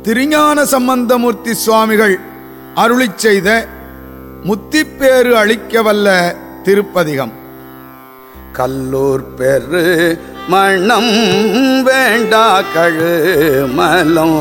திருஞான சம்பந்தமூர்த்தி சுவாமிகள் அருளிச் செய்த முத்திப்பேறு அளிக்கவல்ல திருப்பதிகம் கல்லூர் பெரு மணம் வேண்டா கழு மலம்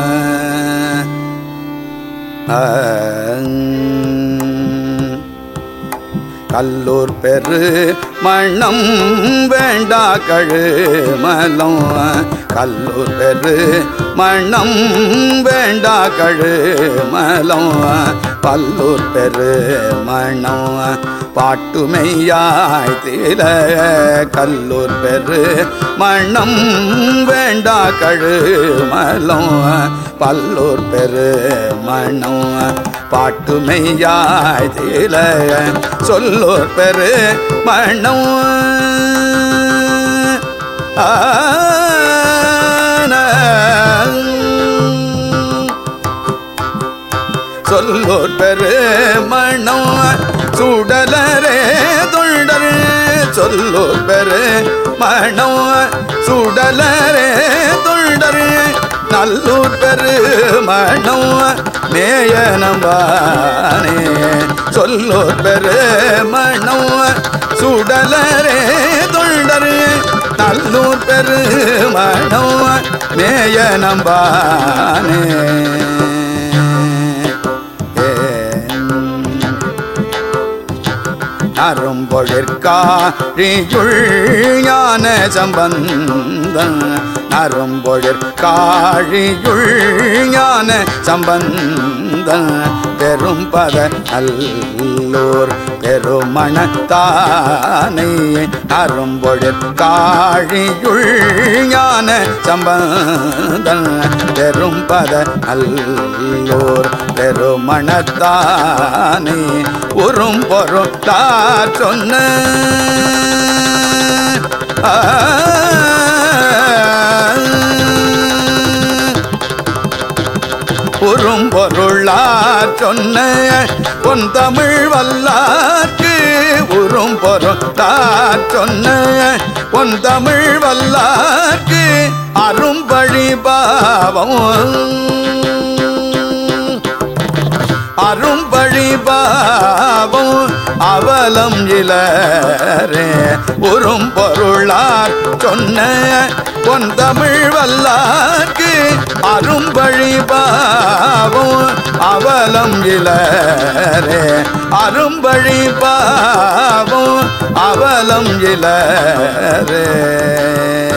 கல்லூர் பெரு மணம் வேண்டா கழு மலம் கல்லூர் பெரு மணம் வேண்டா கழு மலம் பல்லூர் பெரு மணம் பாட்டுமையாய் தில கல்லூர் பெரு மணம் வேண்டா கழு மலம் பல்லூர் பெரு மணம் பாட்டுமையாய் தில சொல்லோர் பெரு மணம் சொல்லோர் பெரு மணம் சுடலரே தொண்டர் சொல்லோர் பெரு மணம் சுடலரே தொண்டர் நல்லூர் பெரு மணம் மேய நம்பானே சொல்லோர் பெரு மணம் சுடலரே தொண்டர் நல்லூர் பெரு மணம் மேய நம்பானே அரும்பொழிற்காழியுள் ஞான சம்பந்தன் அரும்பொழிற்காழியுள் ஞான சம்பந்தன் பெரும் பத அல்லூர் பெருமணத்தானை அரும்பொழிற்காழியுள் ஞான சம்பந்தன் பெரும் பத அல்லூர் பெருமணத்தானை உறும் பொருட்டா சொன்ன ஆ, உறும் பொருளா சொன்ன பொன் தமிழ் வல்லாக்கு உறும் பொருளா சொன்ன பொன் தமிழ் வல்லாக்கு அரும்பழி பாவம் அரும்பழி பாவம் அவலம் இளரே உறும் பொருளார் சொன்ன பொன் தமிழ் வல்லாக்கு அரும்பழி பாவம் அவலம் இளரே அரும்பழி பாவம் அவலம் இளரே